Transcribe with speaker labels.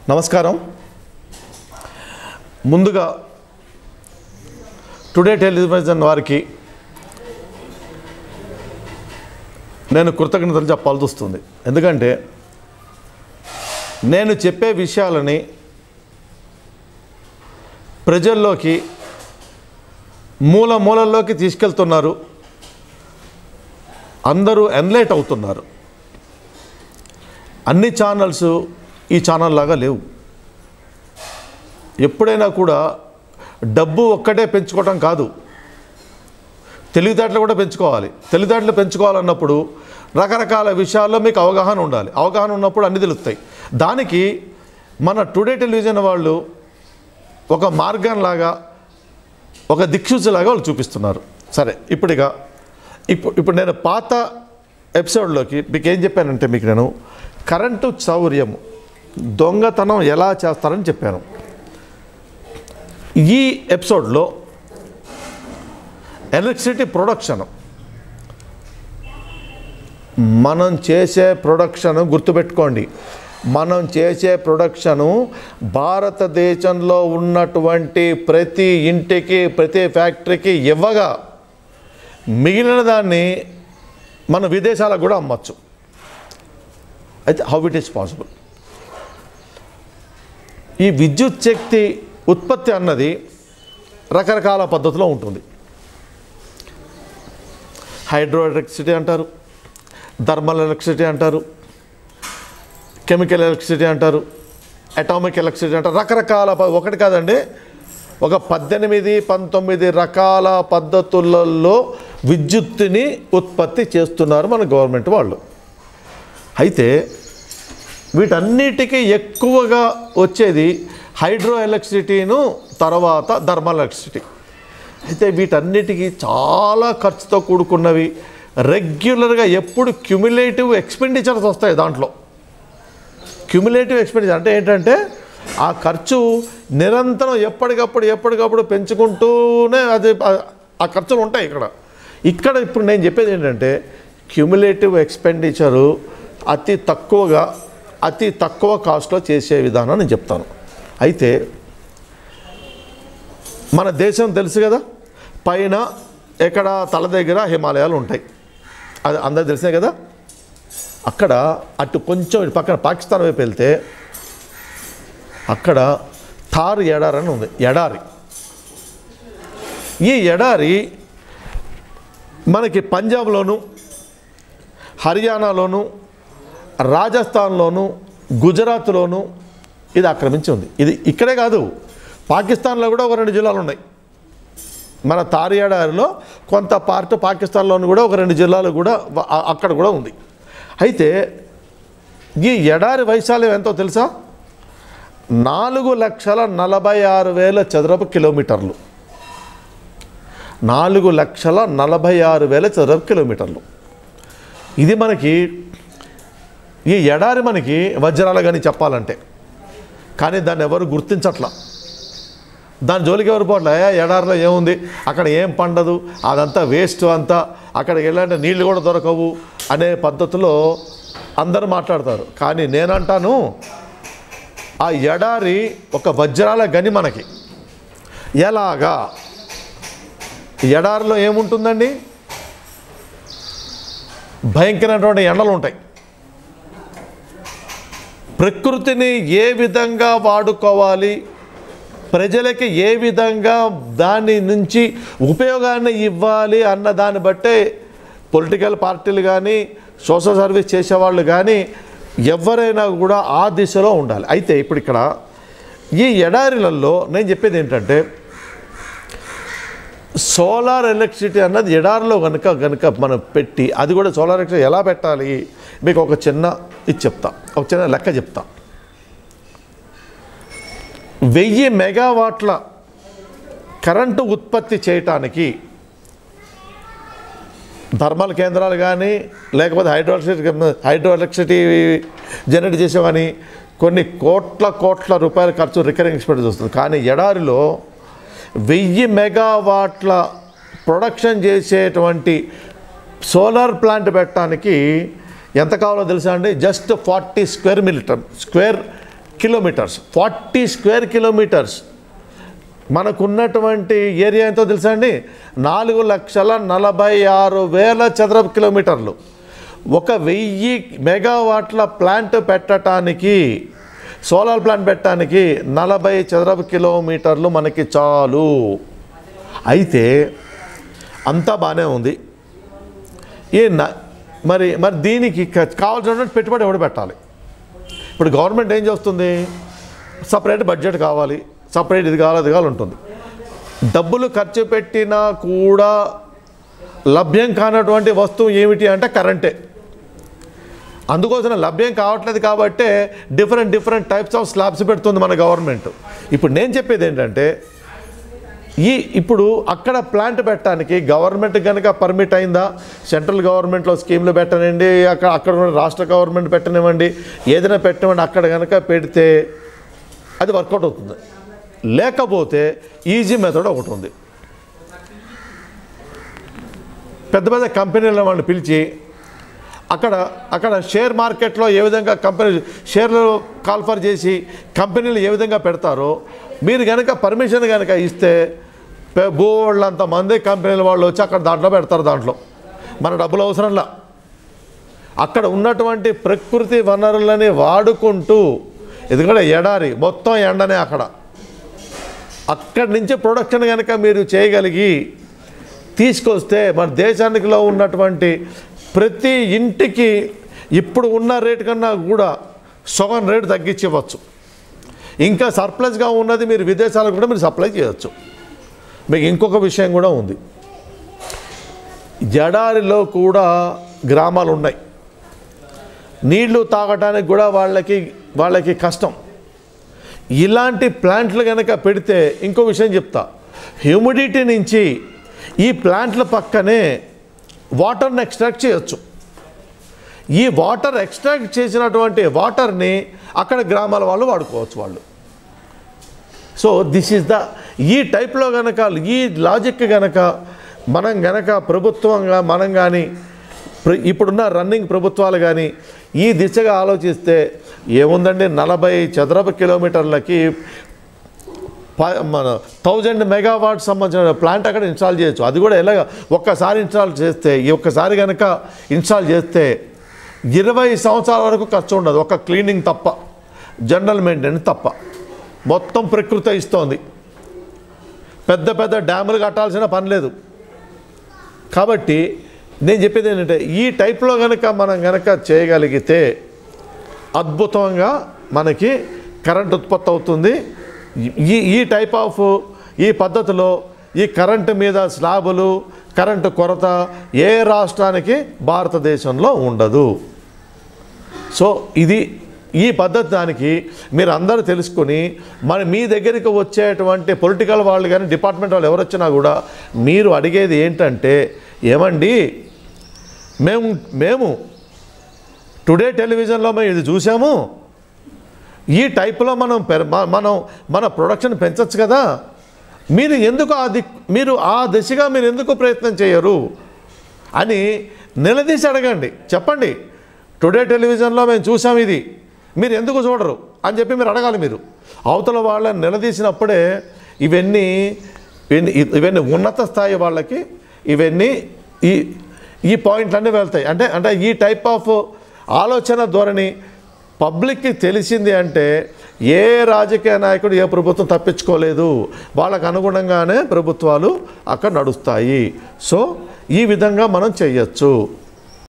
Speaker 1: నమస్కారం ముందుగా today television వారికి నేను కృతజ్ఞతలు చెప్పాల్సి వస్తుంది ఎందుకంటే నేను చెప్పే విషయాలని ప్రజల్లోకి మూల మూలల్లోకి తీసుకెళ్తున్నారు అందరూ ఎన్లైట్ అవుతున్నారు అన్ని ఛానల్స్ ఈ ఛానల్ లాగా లేవు ఎప్పుడైనా కూడా డబ్బు ఒక్కటే పెంచుకోవటం కాదు తెలివితేటలు కూడా పెంచుకోవాలి తెలివితేటలు పెంచుకోవాలన్నప్పుడు రకరకాల విషయాల్లో మీకు అవగాహన ఉండాలి అవగాహన ఉన్నప్పుడు అన్ని తెలుస్తాయి దానికి మన టుడే టెలివిజన్ వాళ్ళు ఒక మార్గంలాగా ఒక దిక్సూచిలాగా వాళ్ళు చూపిస్తున్నారు సరే ఇప్పుడు ఇక ఇప్పుడు ఇప్పుడు నేను పాత ఎపిసోడ్లోకి మీకు ఏం చెప్పానంటే మీకు నేను కరెంటు చౌర్యము దొంగతనం ఎలా చేస్తారని చెప్పాను ఈ ఎపిసోడ్లో ఎలక్ట్రిసిటీ ప్రొడక్షన్ మనం చేసే ప్రొడక్షన్ గుర్తుపెట్టుకోండి మనం చేసే ప్రొడక్షను భారతదేశంలో ఉన్నటువంటి ప్రతి ఇంటికి ప్రతి ఫ్యాక్టరీకి ఇవ్వగా మిగిలిన దాన్ని మన విదేశాలకు కూడా అమ్మచ్చు అయితే హౌ ఇట్ ఈస్ పాసిబుల్ ఈ విద్యుత్ శక్తి ఉత్పత్తి అన్నది రకరకాల పద్ధతిలో ఉంటుంది హైడ్రో ఎలక్ట్రిసిటీ అంటారు థర్మల్ ఎలక్ట్రిసిటీ అంటారు కెమికల్ ఎలక్ట్రిసిటీ అంటారు అటామిక్ ఎలక్ట్రిసిటీ అంటారు రకరకాల ప- ఒకటి కాదండి ఒక పద్దెనిమిది పంతొమ్మిది రకాల పద్ధతులలో విద్యుత్తుని ఉత్పత్తి చేస్తున్నారు మన గవర్నమెంట్ వాళ్ళు అయితే వీటన్నిటికీ ఎక్కువగా వచ్చేది హైడ్రో ఎలక్ట్రిసిటీను తర్వాత థర్మల్ ఎలక్ట్రిసిటీ అయితే వీటన్నిటికీ చాలా ఖర్చుతో కూడుకున్నవి రెగ్యులర్గా ఎప్పుడు క్యుములేటివ్ ఎక్స్పెండిచర్స్ వస్తాయి దాంట్లో క్యుములేటివ్ ఎక్స్పెండిచర్ అంటే ఏంటంటే ఆ ఖర్చు నిరంతరం ఎప్పటికప్పుడు ఎప్పటికప్పుడు పెంచుకుంటూనే అది ఆ- ఆ ఖర్చులు ఉంటాయి ఇక్కడ ఇక్కడ ఇప్పుడు నేను చెప్పేది ఏంటంటే క్యుములేటివ్ ఎక్స్పెండిచరు అతి తక్కువగా అతి తక్కువ కాస్ట్లో చేసే విధానం నేను చెప్తాను అయితే మన దేశం తెలుసు కదా పైన ఎక్కడ తల దగ్గర హిమాలయాలు ఉంటాయి అది అందరికి తెలిసే కదా అక్కడ అటు కొంచెం ఇటు పక్కన పాకిస్తాన్ వైపు వెళ్తే అక్కడ థార్ ఎడారి అని ఉంది ఎడారి ఈ ఎడారి మనకి పంజాబ్లోను హర్యానాలోను రాజస్థాన్లోను గుజరాత్లోను ఇది ఆక్రమించి ఉంది ఇది ఇక్కడే కాదు పాకిస్తాన్లో కూడా ఒక రెండు జిల్లాలు ఉన్నాయి మన తార్ ఎడారిలో కొంత పార్ట్ పాకిస్తాన్లోను కూడా ఒక రెండు జిల్లాలు కూడా వ- అ- అక్కడ కూడా ఉంది అయితే ఈ ఎడారి వైశాల్యం ఎంతో తెలుసా నాలుగు లక్షల నలభై ఆరు వేల చదరపు కిలోమీటర్లు నాలుగు లక్షల నలభై ఆరు వేల చదరపు కిలోమీటర్లు ఇది మనకి ఈ ఎడారి మనకి వజ్రాలు కానీ చెప్పాలంటే కానీ దాన్ని ఎవరు గుర్తించట్లా దాని జోలికి ఎవరు పోవట్లే ఏ ఎడారిలో ఏముంది అక్కడ ఏం పండదు అదంతా వేస్ట్ అంతా అక్కడికి వెళ్ళాలంటే నీళ్ళు కూడా దొరకవు అనే పద్ధతిలో అందరూ మాట్లాడతారు కానీ నేనంటాను ఆ ఎడారి ఒక వజ్రాల గని మనకి ఎలాగా ఎడారిలో ఏముంటుందండి భయంకరమైనటువంటి ఎండలు ఉంటాయి ప్రకృతిని ఏ విధంగా వాడుకోవాలి ప్రజలకి ఏ విధంగా దాని నుంచి ఉపయోగాన్ని ఇవ్వాలి అన్న దాన్ని బట్టే పొలిటికల్ పార్టీలు కానీ సోషల్ సర్వీస్ చేసేవాళ్ళు కానీ ఎవరైనా కూడా ఆ దిశలో ఉండాలి అయితే ఇప్పుడు ఇక్కడ ఈ ఎడారిలలో నేను చెప్పేది ఏంటంటే సోలార్ ఎలక్ట్రిసిటీ అన్నది ఎడారిలో కనుక కనుక మనం పెట్టి అది కూడా సోలార్ ఎలక్ట్రిసిటీ ఎలా పెట్టాలి మీకు ఒక చిన్న ఇది చెప్తా ఒక చిన్న లెక్క చెప్తా వెయ్యి మెగావాట్ల కరెంటు ఉత్పత్తి చేయటానికి థర్మల్ కేంద్రాలు కానీ లేకపోతే hydro electricity hydro electricity generate చేసే కానీ కొన్ని కోట్ల కోట్ల రూపాయల ఖర్చు రికరింగ్ ఎక్స్పెండిచర్ వస్తుంది కానీ ఎడారిలో వెయ్యి మెగావాట్ల ప్రొడక్షన్ చేసేటువంటి సోలార్ ప్లాంట్ పెట్టడానికి ఎంత కావాలో తెలుసా అండి just forty square metre square kilometres forty square kilometres మనకున్నటువంటి ఏరియా ఎంతో తెలుసా అండి నాలుగు లక్షల నలభై ఆరు వేల చదరపు కిలోమీటర్లు ఒక వెయ్యి మెగావాట్ల ప్లాంట్ పెట్టడానికి సోలార్ ప్లాంట్ పెట్టడానికి నలభై చదరపు కిలోమీటర్లు మనకి చాలు అయితే అంతా బాగానే ఉంది ఈ న- మరి మరి దీనికి క- కావాల్సినటువంటి పెట్టుబడి ఎవడు పెట్టాలి ఇప్పుడు గవర్నమెంట్ ఏం చేస్తుంది సపరేట్ బడ్జెట్ కావాలి సపరేట్ ఇది కావాలి అది కావాలి ఉంటుంది డబ్బులు ఖర్చు పెట్టినా కూడా లభ్యం కానటువంటి వస్తువు ఏమిటి అంటే కరెంటే అందుకోసం లభ్యం కావట్లేదు కాబట్టే different different types of slabs పెడుతుంది మన గవర్నమెంట్ ఇప్పుడు నేను చెప్పేది ఏంటంటే ఈ ఇప్పుడు అక్కడ ప్లాంట్ పెట్టడానికి గవర్నమెంట్ కనుక పర్మిట్ అయిందా సెంట్రల్ గవర్నమెంట్లో స్కీమ్లు పెట్టనండి అక్కడ అక్కడ ఉన్న రాష్ట్ర గవర్నమెంట్ పెట్టనివ్వండి ఏదైనా పెట్టనివ్వండి అక్కడ కనుక పెడితే అది వర్కౌట్ అవుతుంది లేకపోతే ఈజీ మెథడ్ ఒకటి ఉంది పెద్ద పెద్ద కంపెనీల వాళ్ళని పిలిచి అక్కడ అక్కడ షేర్ మార్కెట్లో ఏ విధంగా కంపెనీ షేర్లు కాల్ఫర్ చేసి కంపెనీలు ఏ విధంగా పెడతారో మీరు కనుక పర్మిషన్ కనుక ఇస్తే బోళ్ళంత మంది కంపెనీల వాళ్ళు వచ్చి అక్కడ దాంట్లో పెడతారు దాంట్లో మన డబ్బులు అవసరంలా అక్కడ ఉన్నటువంటి ప్రకృతి వనరులని వాడుకుంటూ ఎందుకంటే ఎడారి మొత్తం ఎండనే అక్కడ అక్కడి నుంచి ప్రొడక్షన్ కనుక మీరు చేయగలిగి తీసుకొస్తే మన దేశానికిలో ఉన్నటువంటి ప్రతి ఇంటికి ఇప్పుడు ఉన్న రేటు కన్నా కూడా సగం రేటు తగ్గించి ఇవ్వచ్చు ఇంకా సర్ప్లస్గా ఉన్నది మీరు విదేశాలకు కూడా మీరు సప్లై చేయొచ్చు మీకు ఇంకొక విషయం కూడా ఉంది జడారిలో కూడా గ్రామాలు ఉన్నాయి నీళ్లు తాగటానికి కూడా వాళ్ళకి వాళ్ళకి కష్టం ఇలాంటి ప్లాంట్లు కనుక పెడితే ఇంకో విషయం చెప్తా హ్యూమిడిటీ నుంచి ఈ ప్లాంట్ల పక్కనే వాటర్ని ఎక్స్ట్రాక్ట్ చేయొచ్చు ఈ వాటర్ ఎక్స్ట్రాక్ట్ చేసినటువంటి వాటర్ని అక్కడ గ్రామాల వాళ్ళు వాడుకోవచ్చు వాళ్ళు సో దిస్ ఈజ్ ద ఈ టైప్లో గనక ఈ లాజిక్ గనక మనం గనక ప్రభుత్వంగా మనం కానీ ప్ర- ఇప్పుడున్న రన్నింగ్ ప్రభుత్వాలు కానీ ఈ దిశగా ఆలోచిస్తే ఏముందండి నలభై చదరపు కిలోమీటర్లకి ప- మన థౌజండ్ మెగావాట్ సంబంధించిన ప్లాంట్ అక్కడ ఇన్స్టాల్ చేయొచ్చు అది కూడా ఎలాగ ఒక్కసారి ఇన్స్టాల్ చేస్తే ఈ ఒక్కసారి కనుక ఇన్స్టాల్ చేస్తే ఇరవై సంవత్సరాల వరకు ఖర్చు ఉండదు ఒక క్లీనింగ్ తప్ప జనరల్ మెయింటెనెన్స్ తప్ప మొత్తం ప్రకృతి ఇస్తోంది పెద్ద పెద్ద డ్యాములు కట్టాల్సిన పని లేదు కాబట్టి నేను చెప్పేది ఏంటంటే ఈ టైప్లో కనుక మనం కనుక చేయగలిగితే అద్భుతంగా మనకి కరెంట్ ఉత్పత్తి అవుతుంది ఈ ఈ టైప్ ఆఫ్ ఈ పద్ధతిలో ఈ కరెంటు మీద స్లాబులు కరెంటు కొరత ఏ రాష్ట్రానికి భారతదేశంలో ఉండదు సో ఇది ఈ పద్ధతి దానికి మీరు అందరూ తెలుసుకొని మరి మీ దగ్గరికి వచ్చేటువంటి పొలిటికల్ వాళ్ళు కానీ డిపార్ట్మెంట్ వాళ్ళు ఎవరు వచ్చినా కూడా మీరు అడిగేది ఏంటంటే ఏమండి మేము మేము టుడే టెలివిజన్లో మేము ఇది చూసాము ఈ టైప్లో మనం పెర- మ- మనం మన ప్రొడక్షన్ పెంచవచ్చు కదా మీరు ఎందుకు ఆ దిక్ మీరు ఆ దిశగా మీరు ఎందుకు ప్రయత్నం చేయరు అని నిలదీసి అడగండి చెప్పండి టుడే టెలివిజన్లో మేము చూసాం ఇది మీరు ఎందుకు చూడరు అని చెప్పి మీరు అడగాలి మీరు అవతల వాళ్ళని నిలదీసినప్పుడే ఇవన్నీ ఇవన్నీ ఇవన్నీ ఉన్నత స్థాయి వాళ్ళకి ఇవన్నీ ఈ ఈ పాయింట్లన్నీ వెళ్తాయి అంటే అంటే ఈ టైప్ ఆఫ్ ఆలోచన ధోరణి పబ్లిక్కి తెలిసింది అంటే ఏ రాజకీయ నాయకుడు ఏ ప్రభుత్వం తప్పించుకోలేదు వాళ్ళకు అనుగుణంగానే ప్రభుత్వాలు అక్కడ నడుస్తాయి సో ఈ విధంగా మనం చెయ్యొచ్చు